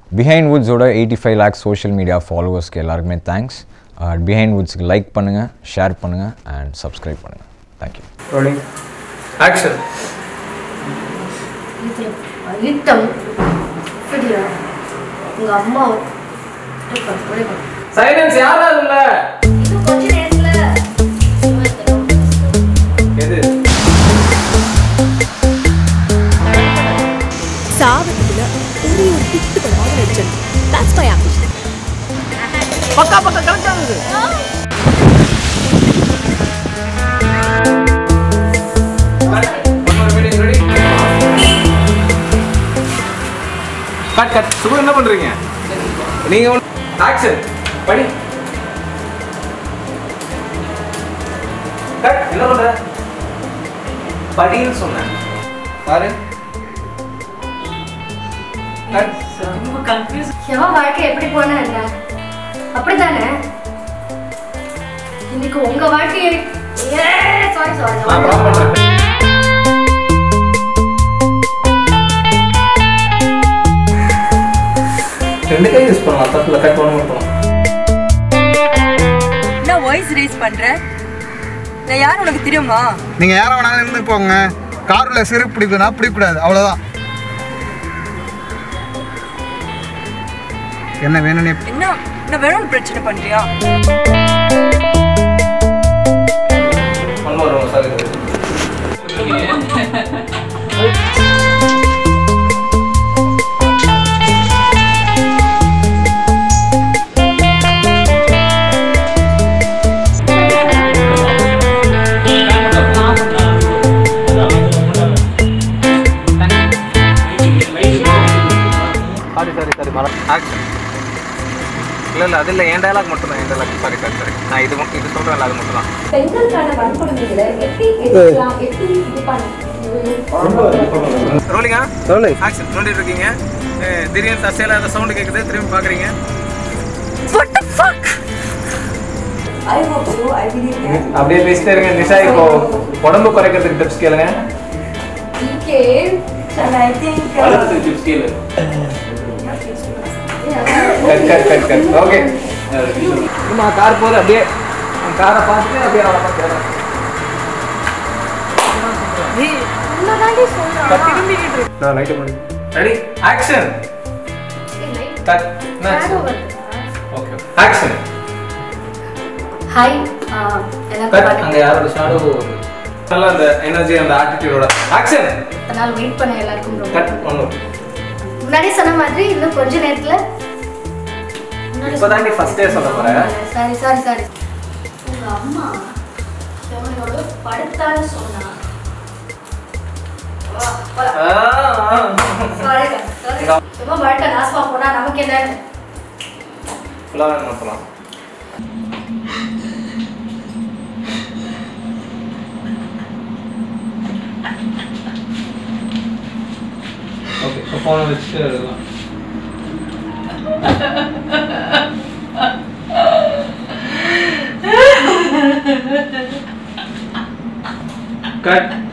Behind வுட்ஸோட eighty five lakhs social media ஃபாலோவர்ஸ்க்கு எல்லாருக்குமே தேங்க்ஸ் பிஹைண்ட் வுட்ஸ்க்கு லைக் பண்ணுங்கள் ஷேர் பண்ணுங்கள் அண்ட் சப்ஸ்கிரைப் பண்ணுங்கள் தேங்க்யூ ரோலிங் ஆக்ஷன் இதுல அழுத்தம் இப்படியா உங்க அம்மா இருப்பாங்க, இருப்பாங்க. சைலன்ஸ் யாரா இல்ல இன்னும் கொஞ்ச நேரத்துல எது சாவத்துல ஒரே ஒரு பிட்டு படமாக நடிச்சிருக்கு தட்ஸ் மை ஆம்பிஷன் பக்கா பக்கா கரெக்டா இருக்குது கட் கட் சுபு என்ன பண்றீங்க நீங்க ஆக்ஷன் படி கட் என்ன பண்ற படின்னு சொன்னேன் பாரு கட் எவன் வாழ்க்கை எப்படி போனா என்ன அப்படிதானே இன்னைக்கு உங்க வாழ்க்கையை சாரி சாரி நான் அப்புறம் பண்றேன் ரெண்டு கை யூஸ் பண்ணலாம் தப்புல கட் பண்ண மட்டும் நான் வாய்ஸ் ரேஸ் பண்றேன் நான் யார் உனக்கு தெரியுமா நீங்க யார வேணாலும் இருந்து போங்க கார்ல சிறு பிடிக்கும்னா பிடிக்கக்கூடாது அவ்வளவுதான் என்ன வேணும்னே என்ன நான் வேணும்னு பிரச்சனை பண்றியா one more sorry sorry sorry sorry மரம் ஆக்ஷன் இல்லை இல்லை அது இல்லை என் டயலாக் மட்டும் தான் என் டயலாக் சாரி சாரி சாரி நான் இது மட்டும் இது சொல்கிறேன் அது மட்டும் தான் பெண்களுக்கான வன்கொடுமைகளை எப்படி எதிர்க்கலாம் எப்படி இது பண்ண ரோலிங்கா ரோலிங் ஆக்ஷன் நோண்டிட்டு இருக்கீங்க அஹ் திடீர்னு தசையில் அந்த சவுண்டு கேட்குது திரும்பி பார்க்குறீங்க what the fuck I hope you I believe that அப்படியே பேசிட்டே இருங்க நிஷா இப்போ உடம்பு குறைக்கிறதுக்கு டிப்ஸ் கேளுங்க டிகே அண்ட் ஐ திங்க் அழுத்தத்துக்கு டிப்ஸ் கேளு cut cut cut cut okay அம்மா கார் போகுது அப்படியே காரை பார்த்துட்டு அப்படியே அவளை பார்த்து நான் லைட் பண்ணி ready action cut okay action hi cut அங்க எல்லாருக்கும் யாரோட ஷாடோ நல்லா அந்த எனர்ஜி அந்த ஆட்டிடியூடோட ஆக்ஷன் நாள் வெயிட் பண்ண எல்லாருக்கும் ரொம்ப கட் பண்ணுவோம் முன்னாடி சொன்ன மாதிரி இன்னும் கொஞ்ச நேரத்துல இப்பதான் நீ ஃபர்ஸ்ட் டே சொல்ல போற சாரி சாரி சாரி உங்க அம்மா எவனோட படுத்தான்னு சொன்னா வா, போலாம். ஆ, ஆ. Sorry க்கா, sorry. சும்மா வாழ்க்கை நாசமா போனா நமக்கு என்ன ஃபுல்லாக வேணும் மொத்தமாக ஓகே இப்போ ஃபோனை வச்சுட்டு எழுதலாம் கட்